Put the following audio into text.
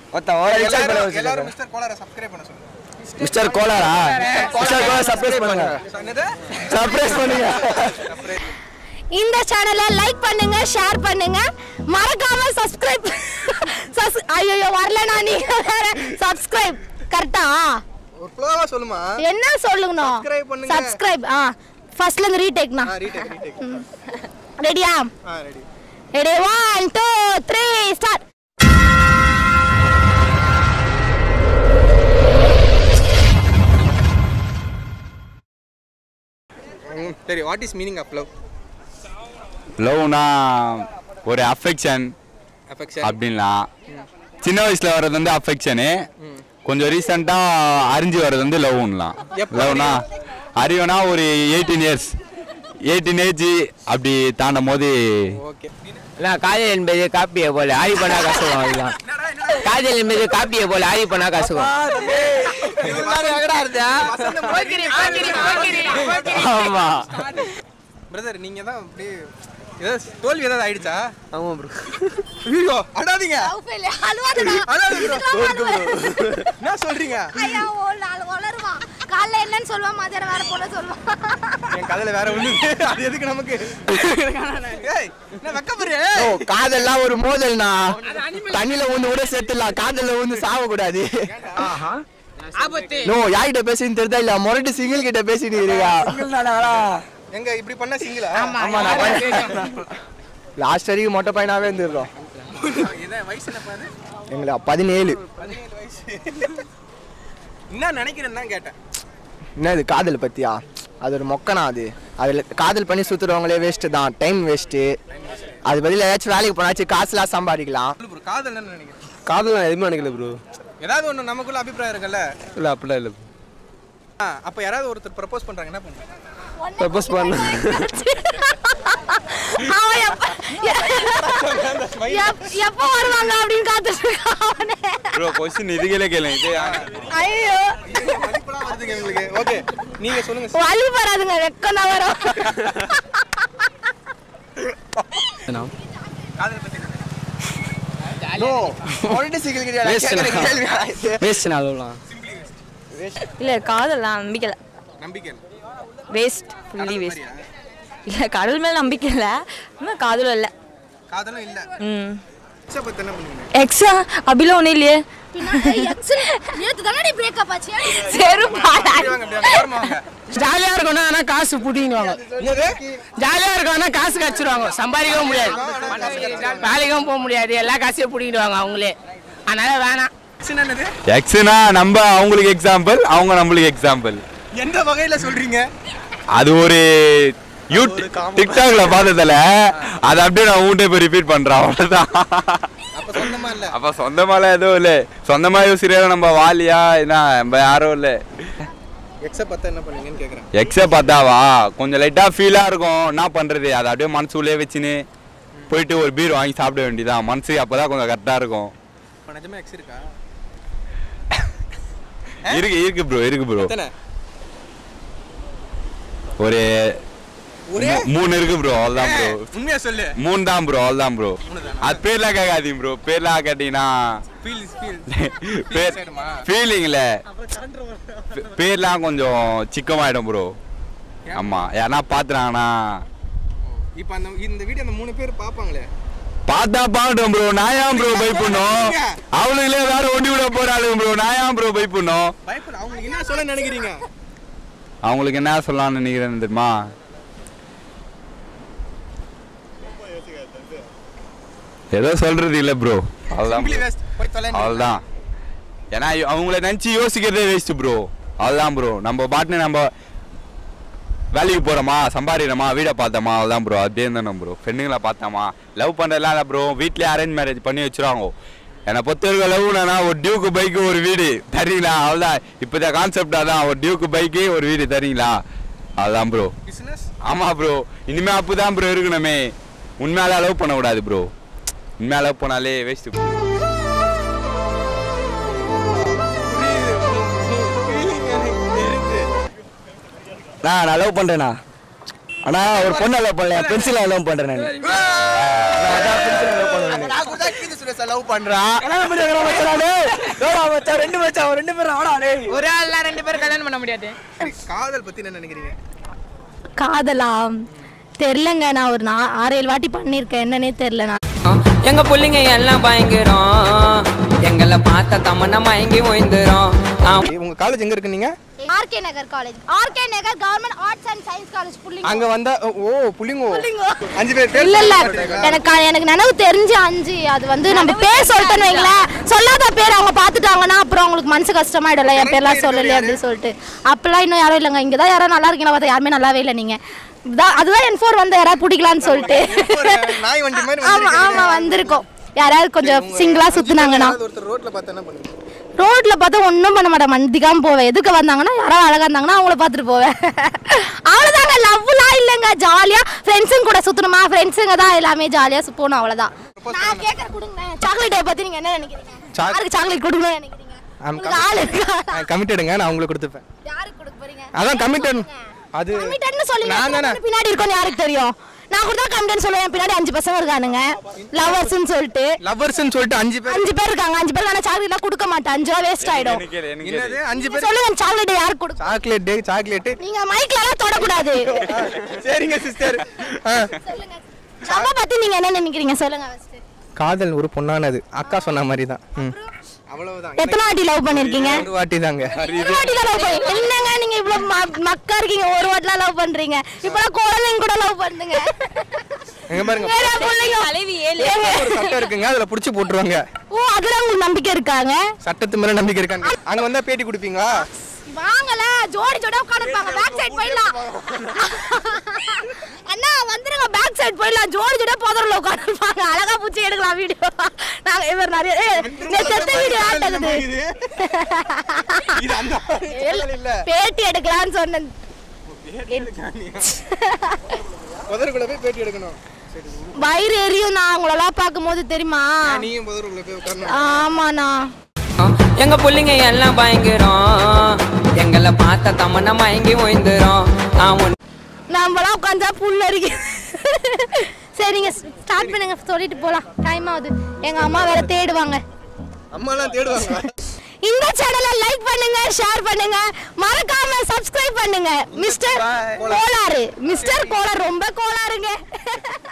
ஒருத்தன் ஓர ரீசார்ஜ் பண்ண எல்லாரும் வச்சிருக்காரு எல்லாரும் மிஸ்டர் கோலாரை சப்ஸ்கிரைப் பண்ண சொல்லுங்க மிஸ்டர் கோலாரா மிஸ்டர் கோலார் சர்ப்ரைஸ் பண்ணுங்க என்னது சர்ப்ரைஸ் பண்ணுங்க இந்த சேனலை லைக் பண்ணுங்க ஷேர் பண்ணுங்க மறக்காம சப்ஸ்கிரைப் ஐயோ வரலனா நீங்க வேற சப்ஸ்கிரைப் கரெக்டா ஒரு ஃப்ளோவா சொல்லுமா என்ன சொல்லணும் Subscribe பண்ணுங்க. சப்ஸ்கிரைப் ஆ ஃபர்ஸ்ட்ல இருந்து ரீடேக்னா ஆ ரீடேக் ரீடேக் ரெடியா ஆ ready ready one two three start சரி what is meaning of love லவ்னா ஒரு அஃபெக்ஷன் அஃபெக்ஷன் அப்படின்லாம் சின்ன வயசுல வர்றது வந்து அஃபெக்ஷனு கொஞ்சம் ரீசெண்டாக அறிஞ்சு வர்றது வந்து லவ்லாம் எப்ப லவ்னா அறிவுனா ஒரு எயிட்டீன் இயர்ஸ் எயிட்டீன் ஏஜ் அப்படி தாண்டும் போது ஓகே நான் காதல் என்பது காப்பியை போல ஆய்வு பண்ணா கஷ்டம் அதுதான் காதல் என்பது காப்பியை போல ஆய்வு பண்ணா கஷ்டம் ஆமா பிரதர் நீங்க தான் அப்படியே ஏதாவது தோல்வி ஏதாவது ஆயிடுச்சா ஆமா ப்ரோ ஐயோ அடாதீங்க அழுவாதடா அழாதீங்க என்ன சொல்றீங்க ஐயா ஒரு நாள் வளருவான் காலைல என்னன்னு சொல்லுவான் மதியானம் வேற போல சொல்லுவான் என் கதையில வேற ஒண்ணு இருக்கு. அது எதுக்கு நமக்கு ஏய் என்ன வெக்கப்படுறியா ஓ காதல்லாம் ஒரு மோதல்னா தண்ணில ஊந்து கூட செத்துடலாம் காதல்ல ஊந்து சாவக்கூடாது நோ யார்கிட்ட பேசின்னு தெரியுதா இல்ல முரட்டு சிங்கிள் கிட்ட பேசிட்டு இருக்கா எங்க இப்படி பண்ண சிங்கிளா ஆமா நான் லாஸ்ட் வரைக்கும் மொட்டை பையனாவே இருந்திருக்கோம் என்ன வயசு என்ன பாரு எங்களை பதினேழு பதினேழு வயசு என்ன நினைக்கிறேன்னு தான் கேட்டேன் என்ன இது காதல் பத்தியா அது ஒரு மொக்கனா அது அதில் காதல் பண்ணி சுத்துறவங்களே வேஸ்ட்டு தான் டைம் வேஸ்ட்டு அது பதில் ஏதாச்சும் வேலைக்கு போனாச்சும் காசுலாம் சம்பாதிக்கலாம் சொல்லு ப்ரோ காதல் என்ன நினைக்கிறேன் காதல் நான் எதுவுமே நினைக்கல ப்ரோ ஏதாவது ஒண்ணு நமக்குள்ள அபிப்பிராயம் இருக்குல்ல இல்லை அப்படிலாம் இல்லை ஆ, அப்ப யாராவது ஒருத்தர் ப்ரப்போஸ் பண்றாங்க என்ன பண்ணுங்க ப்ரப்போஸ் பண்ண அவன் எப்ப எப்- எப்ப வருவாங்க அப்படின்னு காத்துட்டு இருக்கான் அவனே. ப்ரோ கொஸ்டின் இதுகளே கேளு இது ஐயோ மதிப்பெல்லாம் வருதுங்க உங்களுக்கு ஓகே நீங்க சொல்லுங்க வலி வராதுங்க வெக்கம் தான் வரும் காதல் பத்தி என்ன நோ முரட்டு சிங்கிள் கிட்ட வேஸ்ட் அதெல்லாம் இல்ல காதல்லாம் நம்பிக்கை இல்ல நம்பிக்கை இல்ல. வேஸ்ட் ஃபுல்லி கடவுள் வேஸ்ட் மாதிரியா? இல்ல கடவுள் மேல நம்பிக்கை இல்ல இன்னும் காதலும் இல்ல காதலும் இல்ல ம் எக்ஸ பத்தி என்ன பண்ணுவீங்க எக்ஸா அப்படிலாம் ஒன்றும் இல்லையே நேத்து தானே பிரேக்கப் ஆச்சு செருப்பாடா இப்படி வாங்க, இப்படி வாங்க, ஓரமா வாங்க. ஜாலியா இருக்கணும் ஆனா காசு புடிங்குவாங்க ஜாலியா இருக்கும் ஆனா காசு கச்சிருவாங்க சம்பாதிக்கவும் முடியாது வேலைக்கும் போக முடியாது எல்லா காசையும் பிடிக்கிடுவாங்க அவங்களே அதனால வேணாம் Ex ன்னா என்னது எக்ஸ்னா நம்ம அவங்களுக்கு எக்ஸாம்பிள் அவங்க நம்மளுக்கு எக்ஸாம்பிள் எந்த வகையில சொல்றீங்க அது ஒரு யூடியூப் டிக்டாக்ல பார்த்ததுல அதை அப்படியே நான் உன்கிட்ட போய் ரிப்பீட் பண்றேன் அவ்வளவுதான் அப்ப சொந்தமா இல்ல அப்ப சொந்தமாலாம் எதுவும் இல்லை சொந்தமா யோசிக்கிறோம் நம்ம வாலியா என்ன நம்ம யாரும் இல்லை எக்ஸ பத்தி என்ன பண்ணுவீங்கன்னு கேக்குறேன் எக்ஸை பார்த்தாவா கொஞ்சம் லைட்டாக ஃபீலாக இருக்கும் என்ன பண்ணுறது அதை அப்படியே மனசுக்குள்ளே வச்சுன்னு போயிட்டு ஒரு பீர் வாங்கி சாப்பிட வேண்டியதான் மனசு அப்போ தான் கொஞ்சம் கரெக்டாக இருக்கும் இப்ப நிஜமா எக்ஸ் இருக்கா இருக்கு இருக்கு ப்ரோ இருக்கு ப்ரோ எத்தனை ஒரு ஒரே மூ- மூணு இருக்கு ப்ரோ அவ்வளோதான் ப்ரோ உண்மையா சொல்லு மூணு தான் ப்ரோ அவ்வளோதான் ப்ரோ அது பேர்லாம் கேட்காதீங்க ப்ரோ பேர்லாம் கேட்டீங்கன்னா ஃபீல் ஃபீல் பேர் சைடுமா ஃபீலிங்கில் பேர்லாம் கொஞ்சம் சிக்கமாயிடும் ப்ரோ ஆமாம் யாருன்னா பார்த்துறாங்கன்னா இப்போ அந்த இந்த வீடியோ அந்த மூணு பேர் பாப்பாங்களே பார்த்தா பாக்கட்டும் ப்ரோ நான் ஏன் ப்ரோ பை பண்ணும் அவளுங்களே வேற ஒண்டி விட போறாளுங்க ப்ரோ நான் ஏன் ப்ரோ பை பண்ணும் பயப்பட அவங்களுக்கு என்ன சொல்ல நினைக்கிறீங்க அவங்களுக்கு என்ன சொல்லலாம்னு நினைக்கிறேன்னு தெரியுமா ஏதோ சொல்றது இல்ல ப்ரோ அவ்வளோதான் சிம்பிளி bro. வேஸ்ட் போய் தொலை அவ்வளோதான் ஏன்னா இ- அவங்கள நினச்சி யோசிக்கிறதே வேஸ்ட் ப்ரோ அவ்வளோதான் ப்ரோ நம்ம பாட்டுன்னு நம்ம வேலைக்கு போகிறோமா சம்பாதிக்கிறோமா வீடை பார்த்தோமா அவ்வளோதான் ப்ரோ அப்படியே இருந்தானே ப்ரோ ஃப்ரெண்டுங்களை பார்த்தோமா லவ் பண்ணுறதுலாம் இல்லை ப்ரோ வீட்லேயே அரேஞ்ச் மேரேஜ் பண்ணி வச்சுருவாங்க என்னை பொறுத்த வரைக்கும் லவ்னா ஒரு டியூக்கு பைக்கு ஒரு வீடு தரீங்களா அவ்வளோதான் இப்போ தான் கான்செப்டாக தான் ஒரு டியூக்கு பைக்கு ஒரு வீடு தரீங்களா அவ்வளோதான் ப்ரோ பிசினஸ் ஆமாம் ப்ரோ இனிமே அப்போ தான் ப்ரோ இருக்கணுமே உண்மையால லவ் பண்ணக்கூடாது ப்ரோ உண்மையாக லவ் பண்ணாலே வேஸ்ட்டு நான் நான் லவ் பண்றேனா ஆனா ஒரு பொண்ணை லவ் பண்ணல பென்சிலை லவ் பண்றேன் நான் நான் கூட கீது சுரேஷ் லவ் பண்றேன் கல்யாணம் பண்ணி வைக்கிறேன் மச்சான் நானு. மச்சான் ரெண்டு மச்சான் ரெண்டு பேரும் ஆடா டேய் ஒரு ஆள்லாம் ரெண்டு பேரும் கல்யாணம் பண்ண முடியாது சரி, காதல் பத்தி என்ன நினைக்கிறீங்க காதலா தெரிலங்க நான் ஒரு நா ஆறு ஏழு வாட்டி பண்ணியிருக்கேன் என்னன்னே தெரில நான் எங்க புள்ளைங்க எல்லாம் பயங்கரம் எங்களை பார்த்த தமன்னா மயங்கி ஓய்ந்துரும் உங்க காலேஜ் எங்க இருக்கு நீங்க RK Nagar college RK Nagar government arts and science college புள்ளிங்க அங்க வந்தா ஓ புள்ளிங்கோ அஞ்சு பேர் பேர் இல்ல இல்ல எனக்கு எனக்கு நினைவு தெரிஞ்சு அஞ்சு அது வந்து நம்ம பேர் சொல்லிட்டேன்னு வைங்களேன் சொல்லாத பேர் அவங்க பார்த்துட்டாங்கன்னா அப்புறம் அவங்களுக்கு மனசு கஷ்டமாயிடும்ல என் பேர்லாம் சொல்லலையே அப்படின்னு சொல்லிட்டு அப்பெல்லாம் இன்னும் யாரும் இல்லைங்க இங்கே தான் யாரும் நல்லா இருக்கீங்களா பார்த்தா யாருமே நல்லாவே இல்லை நீங்க இதான் அதுதான் என் ஃபோர் வந்து யாராவது பிடிக்கலான்னு சொல்லிட்டு நாய் வண்டி மாதிரி ஆமா ஆமா வந்திருக்கோம் யாராவது கொஞ்சம் சிங்கிளா சுத்துனாங்கன்னா ஒருத்தர் ரோட்ல பார்த்தா என்ன பண்ணுவீங்க ரோட்ல பார்த்தா ஒன்றும் பண்ண மாட்டேன் மந்திக்காம போவேன் எதுக்கு வந்தாங்கன்னா யாராவது அழகா இருந்தாங்கன்னா அவங்கள பார்த்துட்டு போவேன் அவ்வளோதாங்க லவ்லாம் இல்லைங்க ஜாலியா ஃப்ரெண்ட்ஸுங்க கூட சுத்தணுமா ஃப்ரெண்ட்ஸுங்க தான் எல்லாமே ஜாலியா போகணும் அவ்வளோதான் நான் கேட்கற கொடுங்க சாக்லேட்டை பத்தி நீங்க என்ன நினைக்கிறீங்க யாருக்கு சாக்லேட் கொடுக்கணும்னு நினைக்கிறீங்க உங்களுக்கு ஆள் இருக்கா கமிட்டடுங்க நான் உங்களுக்கு கொடுத்துப்பேன் யாருக்கு கொடுக்க போறீங்க அதான் கமிட்டட் அது கமிட்டட்னு சொல்லுங்க நான் தானே எத்தனை பின்னாடி இருக்கோம்னு யாருக்கு தெரியும் நான் கூட தான் கமிட்டன் சொல்லுவேன் என் பின்னாடி அஞ்சு பசங்க இருக்கானுங்க லவர்ஸ்னு சொல்லிட்டு லவ்வர்ஸ்னு சொல்லிட்டு அஞ்சு பேர் அஞ்சு பேர் இருக்காங்க அஞ்சு பேர் நான் சாக்லேட்லாம் கொடுக்க மாட்டேன் அஞ்சு ரூபா வேஸ்ட் ஆயிடும் என்னது அஞ்சு நீங்க பேர் சொல்லுங்க சாக்லேட் யாருக்கு கொடுக்க சாக்லேட் சாக்லேட் நீங்க மைக்ல எல்லாம் தொடக்கூடாது சரிங்க சிஸ்டர் சொல்லுங்க நம்ம பத்தி நீங்க என்ன நினைக்கிறீங்க சொல்லுங்க first. காதல் ஒரு பொண்ணானது அக்கா சொன்ன மாதிரி தான் ம் அவ்வளவுதான் எத்தனை வாட்டி லவ் பண்ணிருக்கீங்க ஒரு வாட்டி தாங்க ஒரு வாட்டி தான் லவ் பண்ணி என்னங்க நீங்க இவ்வளவு ம- மக்கா இருக்கீங்க ஒரு வாட்டிலாம் லவ் பண்றீங்க இப்பலாம் குழந்தைங்க கூட லவ் பண்ணுங்க எங்க பாருங்க வேற பிள்ளைங்க தலைவி ஏழு ஏங்க. ஒரு சட்டம் இருக்குங்க அதுல புடிச்சு போட்டுருவாங்க ஓ அதுல உங்களுக்கு நம்பிக்கை இருக்காங்க சட்டத்து மேல நம்பிக்கை இருக்காங்க அங்க வந்தா பேட்டி கொடுப்பீங்களா வாங்கல ஜோடி ஜோடியா உட்கார்ந்திருப்பாங்க பேக் சைடு போயிடலாம் அண்ணா வந்துருங்க பேக் சைடு போயிடலாம் ஜோடி ஜோடியா போதறல உட்கார்ந்திருப்பாங்க அழகா பூச்சி எடுக்கலாம் வீடியோ நாங்க இவர் நிறைய ஏய், இந்த செத்த வீடியோ ஆட்டகுது இது அந்த இல்ல பேட்டி எடுக்கலாம்னு சொன்னேன் புதருக்குள்ள போய் பேட்டி எடுக்கணும் சரி வயிறு எரியும் நான் உங்களெல்லாம் பார்க்கும்போது தெரியுமா நீயும் புதருக்குள்ள போய் உட்காரணும் ஆமாண்ணா எங்க புள்ளைங்க எல்லாம் பயங்கரம் எங்களை பார்த்த தமன்னா மயங்கி ஓய்ந்துரும் நான் உன் நம்மளாம் உட்காந்தா புல் அரிக்கு சரி நீங்க ஸ்டார்ட் பண்ணுங்க சொல்லிட்டு போலாம் டைம் ஆகுது எங்க அம்மா வேற தேடுவாங்க அம்மாலாம் தேடுவாங்க இந்த சேனலை லைக் பண்ணுங்க ஷேர் பண்ணுங்க மறக்காம சப்ஸ்கிரைப் பண்ணுங்க மிஸ்டர் கோளாறு மிஸ்டர் கோளாறு ரொம்ப கோளாறுங்க